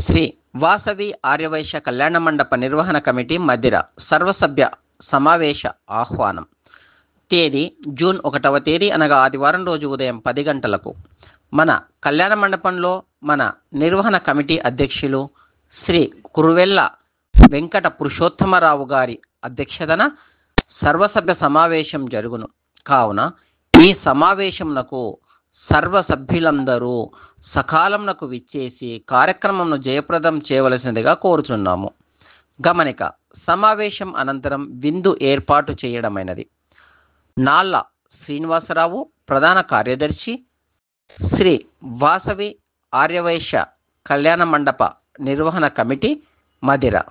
శ్రీ వాసవి ఆర్యవైశ్య కళ్యాణ మండప నిర్వహణ కమిటీ మధిర సర్వసభ్య సమావేశ ఆహ్వానం తేదీ జూన్ ఒకటవ తేదీ అనగా ఆదివారం రోజు ఉదయం పది గంటలకు మన కళ్యాణ మండపంలో మన నిర్వహణ కమిటీ అధ్యక్షులు శ్రీ కురువెల్ల వెంకట పురుషోత్తమరావు గారి అధ్యక్షతన సర్వసభ్య సమావేశం జరుగును కావున ఈ సమావేశంనకు సర్వ సభ్యులందరూ సకాలంనకు విచ్చేసి కార్యక్రమంను జయప్రదం చేయవలసినదిగా కోరుచున్నాము గమనిక సమావేశం అనంతరం విందు ఏర్పాటు చేయడమైనది నాళ్ళ శ్రీనివాసరావు ప్రధాన కార్యదర్శి శ్రీ వాసవి ఆర్యవైశ్య కళ్యాణ మండప నిర్వహణ కమిటీ మధిర